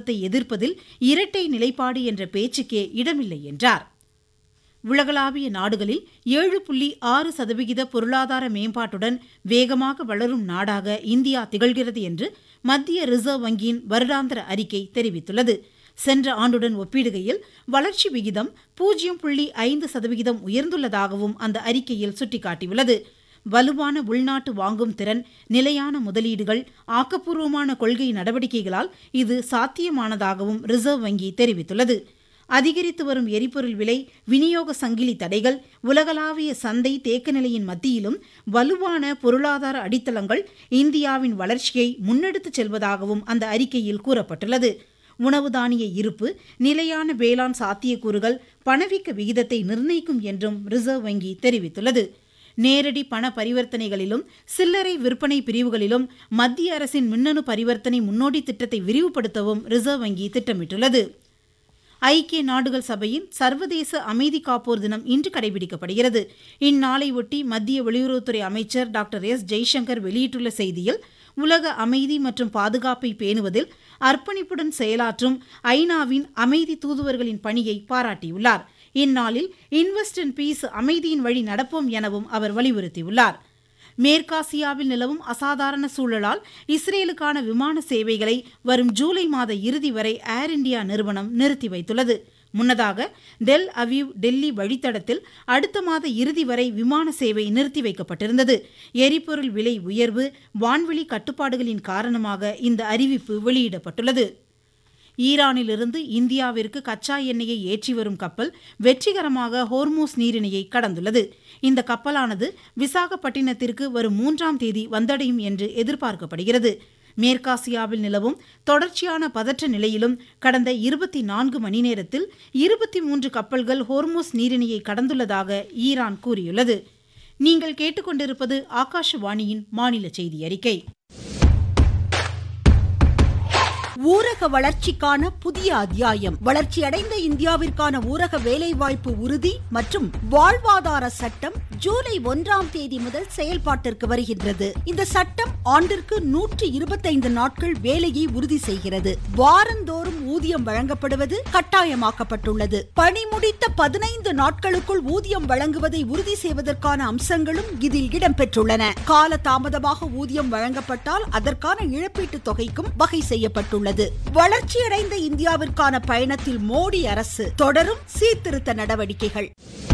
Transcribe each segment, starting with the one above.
பயங்கரவாதத்தை எதிர்ப்பதில் இரட்டை நிலைப்பாடு என்ற பேச்சுக்கே இடமில்லை என்றார் உலகளாவிய நாடுகளில் ஏழு புள்ளி ஆறு சதவிகித பொருளாதார மேம்பாட்டுடன் வேகமாக வளரும் நாடாக இந்தியா திகழ்கிறது என்று மத்திய ரிசர்வ் வங்கியின் வருடாந்திர அறிக்கை தெரிவித்துள்ளது சென்ற ஆண்டுடன் ஒப்பிடுகையில் வளர்ச்சி விகிதம் பூஜ்ஜியம் புள்ளி ஐந்து சதவிகிதம் உயர்ந்துள்ளதாகவும் அந்த அறிக்கையில் சுட்டிக்காட்டியுள்ளது வலுவான உள்நாட்டு வாங்கும் திறன் நிலையான முதலீடுகள் ஆக்கப்பூர்வமான கொள்கை நடவடிக்கைகளால் இது சாத்தியமானதாகவும் ரிசர்வ் வங்கி தெரிவித்துள்ளது அதிகரித்து வரும் எரிபொருள் விலை விநியோக சங்கிலி தடைகள் உலகளாவிய சந்தை தேக்க நிலையின் மத்தியிலும் வலுவான பொருளாதார அடித்தளங்கள் இந்தியாவின் வளர்ச்சியை முன்னெடுத்துச் செல்வதாகவும் அந்த அறிக்கையில் கூறப்பட்டுள்ளது உணவு தானிய இருப்பு நிலையான வேளாண் சாத்தியக்கூறுகள் பணவீக்க விகிதத்தை நிர்ணயிக்கும் என்றும் ரிசர்வ் வங்கி தெரிவித்துள்ளது நேரடி பண பரிவர்த்தனைகளிலும் சில்லறை விற்பனை பிரிவுகளிலும் மத்திய அரசின் மின்னணு பரிவர்த்தனை முன்னோடி திட்டத்தை விரிவுபடுத்தவும் ரிசர்வ் வங்கி திட்டமிட்டுள்ளது ஐக்கிய நாடுகள் சபையின் சர்வதேச அமைதி காப்போர் தினம் இன்று கடைபிடிக்கப்படுகிறது இந்நாளை ஒட்டி மத்திய வெளியுறவுத்துறை அமைச்சர் டாக்டர் எஸ் ஜெய்சங்கர் வெளியிட்டுள்ள செய்தியில் உலக அமைதி மற்றும் பாதுகாப்பை பேணுவதில் அர்ப்பணிப்புடன் செயலாற்றும் ஐநாவின் அமைதி தூதுவர்களின் பணியை பாராட்டியுள்ளார் இந்நாளில் இன்வெஸ்ட் இன் பீஸ் அமைதியின் வழி நடப்போம் எனவும் அவர் வலியுறுத்தியுள்ளார் மேற்காசியாவில் நிலவும் அசாதாரண சூழலால் இஸ்ரேலுக்கான விமான சேவைகளை வரும் ஜூலை மாத இறுதி வரை ஏர் இந்தியா நிறுவனம் நிறுத்தி வைத்துள்ளது முன்னதாக டெல் அவீவ் டெல்லி வழித்தடத்தில் அடுத்த மாத இறுதி வரை விமான சேவை நிறுத்தி வைக்கப்பட்டிருந்தது எரிபொருள் விலை உயர்வு வான்வெளி கட்டுப்பாடுகளின் காரணமாக இந்த அறிவிப்பு வெளியிடப்பட்டுள்ளது ஈரானிலிருந்து இந்தியாவிற்கு கச்சா எண்ணெயை ஏற்றி வரும் கப்பல் வெற்றிகரமாக ஹோர்மோஸ் நீரிணையை கடந்துள்ளது இந்த கப்பலானது விசாகப்பட்டினத்திற்கு வரும் மூன்றாம் தேதி வந்தடையும் என்று எதிர்பார்க்கப்படுகிறது மேற்காசியாவில் நிலவும் தொடர்ச்சியான பதற்ற நிலையிலும் கடந்த இருபத்தி நான்கு மணி நேரத்தில் இருபத்தி மூன்று கப்பல்கள் ஹோர்மோஸ் நீரிணையை கடந்துள்ளதாக ஈரான் கூறியுள்ளது நீங்கள் கேட்டுக்கொண்டிருப்பது ஆகாஷவாணியின் மாநில செய்தி அறிக்கை ஊரக வளர்ச்சிக்கான புதிய அத்தியாயம் வளர்ச்சியடைந்த இந்தியாவிற்கான ஊரக வேலைவாய்ப்பு உறுதி மற்றும் வாழ்வாதார சட்டம் ஜூலை ஒன்றாம் தேதி முதல் செயல்பாட்டிற்கு வருகின்றது இந்த சட்டம் ஆண்டிற்கு நூற்று இருபத்தைந்து நாட்கள் வேலையை உறுதி செய்கிறது வாரந்தோறும் ஊதியம் வழங்கப்படுவது கட்டாயமாக்கப்பட்டுள்ளது பணி முடித்த பதினைந்து நாட்களுக்குள் ஊதியம் வழங்குவதை உறுதி செய்வதற்கான அம்சங்களும் இதில் இடம்பெற்றுள்ளன கால தாமதமாக ஊதியம் வழங்கப்பட்டால் அதற்கான இழப்பீட்டுத் தொகைக்கும் வகை செய்யப்பட்டுள்ளது உள்ளது வளர்ச்சியடைந்த இந்தியாவிற்கான பயணத்தில் மோடி அரசு தொடரும் சீர்திருத்த நடவடிக்கைகள்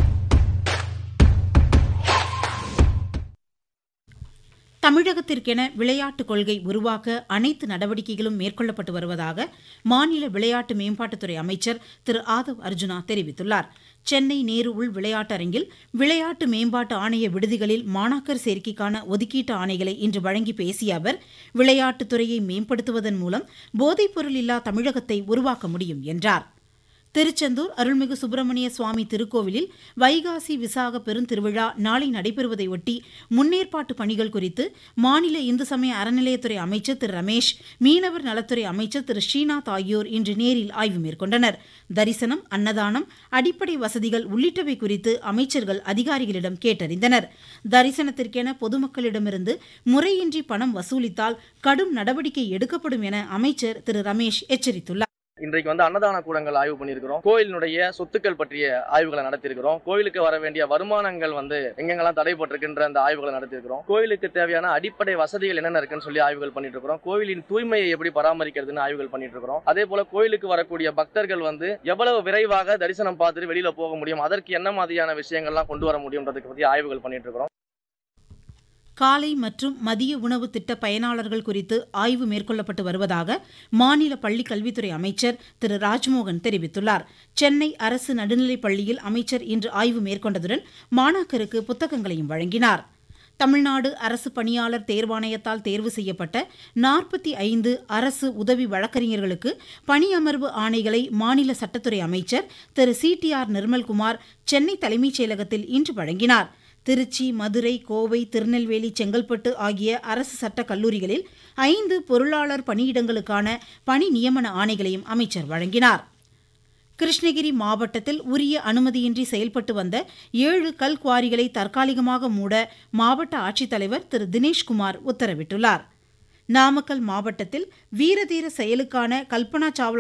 தமிழகத்திற்கென விளையாட்டுக் கொள்கை உருவாக்க அனைத்து நடவடிக்கைகளும் மேற்கொள்ளப்பட்டு வருவதாக மாநில விளையாட்டு மேம்பாட்டுத்துறை அமைச்சர் திரு ஆதவ் அர்ஜுனா தெரிவித்துள்ளார் சென்னை நேரு உள் விளையாட்டரங்கில் விளையாட்டு மேம்பாட்டு ஆணைய விடுதிகளில் மாணாக்கர் சேர்க்கைக்கான ஒதுக்கீட்டு ஆணைகளை இன்று வழங்கி பேசிய அவர் விளையாட்டுத்துறையை மேம்படுத்துவதன் மூலம் போதைப்பொருள் இல்லா தமிழகத்தை உருவாக்க முடியும் என்றார் திருச்செந்தூர் அருள்மிகு சுப்பிரமணிய சுவாமி திருக்கோவிலில் வைகாசி விசாக பெருந்திருவிழா நாளை நடைபெறுவதையொட்டி முன்னேற்பாட்டு பணிகள் குறித்து மாநில இந்து சமய அறநிலையத்துறை அமைச்சர் திரு ரமேஷ் மீனவர் நலத்துறை அமைச்சர் திரு ஸ்ரீநாத் ஆகியோர் இன்று நேரில் ஆய்வு மேற்கொண்டனர் தரிசனம் அன்னதானம் அடிப்படை வசதிகள் உள்ளிட்டவை குறித்து அமைச்சர்கள் அதிகாரிகளிடம் கேட்டறிந்தனர் தரிசனத்திற்கென பொதுமக்களிடமிருந்து முறையின்றி பணம் வசூலித்தால் கடும் நடவடிக்கை எடுக்கப்படும் என அமைச்சர் திரு ரமேஷ் எச்சரித்துள்ளார் இன்றைக்கு வந்து அன்னதான கூடங்கள் ஆய்வு பண்ணியிருக்கிறோம் கோயிலினுடைய சொத்துக்கள் பற்றிய ஆய்வுகளை நடத்தியிருக்கிறோம் கோயிலுக்கு வர வேண்டிய வருமானங்கள் வந்து எங்கெங்கெல்லாம் தடைப்பட்டிருக்கின்ற அந்த ஆய்வுகளை நடத்தியிருக்கிறோம் கோயிலுக்கு தேவையான அடிப்படை வசதிகள் என்னென்ன இருக்குன்னு சொல்லி ஆய்வுகள் பண்ணிட்டு இருக்கிறோம் கோயிலின் தூய்மையை எப்படி பராமரிக்கிறதுன்னு ஆய்வுகள் பண்ணிட்டு இருக்கிறோம் அதே போல கோயிலுக்கு வரக்கூடிய பக்தர்கள் வந்து எவ்வளவு விரைவாக தரிசனம் பார்த்துட்டு வெளியில போக முடியும் அதற்கு என்ன மாதிரியான விஷயங்கள்லாம் கொண்டு வர முடியும்ன்றதுக்கு பற்றி ஆய்வுகள் பண்ணிட்டு இருக்கிறோம் காலை மற்றும் மதிய உணவு திட்ட பயனாளர்கள் குறித்து ஆய்வு மேற்கொள்ளப்பட்டு வருவதாக மாநில பள்ளிக் கல்வித்துறை அமைச்சர் திரு ராஜ்மோகன் தெரிவித்துள்ளார் சென்னை அரசு நடுநிலைப் பள்ளியில் அமைச்சர் இன்று ஆய்வு மேற்கொண்டதுடன் மாணாக்கருக்கு புத்தகங்களையும் வழங்கினார் தமிழ்நாடு அரசு பணியாளர் தேர்வாணையத்தால் தேர்வு செய்யப்பட்ட நாற்பத்தி ஐந்து அரசு உதவி வழக்கறிஞர்களுக்கு பணியமர்வு ஆணைகளை மாநில சட்டத்துறை அமைச்சர் Thiru C T R Nirmalkumar Chennai தலைமைச் செயலகத்தில் இன்று வழங்கினார் திருச்சி மதுரை கோவை திருநெல்வேலி செங்கல்பட்டு ஆகிய அரசு சட்டக் கல்லூரிகளில் ஐந்து பொருளாளர் பணியிடங்களுக்கான பணி நியமன ஆணைகளையும் அமைச்சர் வழங்கினார் கிருஷ்ணகிரி மாவட்டத்தில் உரிய அனுமதியின்றி செயல்பட்டு வந்த ஏழு கல் குவாரிகளை தற்காலிகமாக மூட மாவட்ட ஆட்சித்தலைவர் திரு தினேஷ்குமார் உத்தரவிட்டுள்ளார் நாமக்கல் மாவட்டத்தில் வீரதீர செயலுக்கான கல்பனா சாவ்லா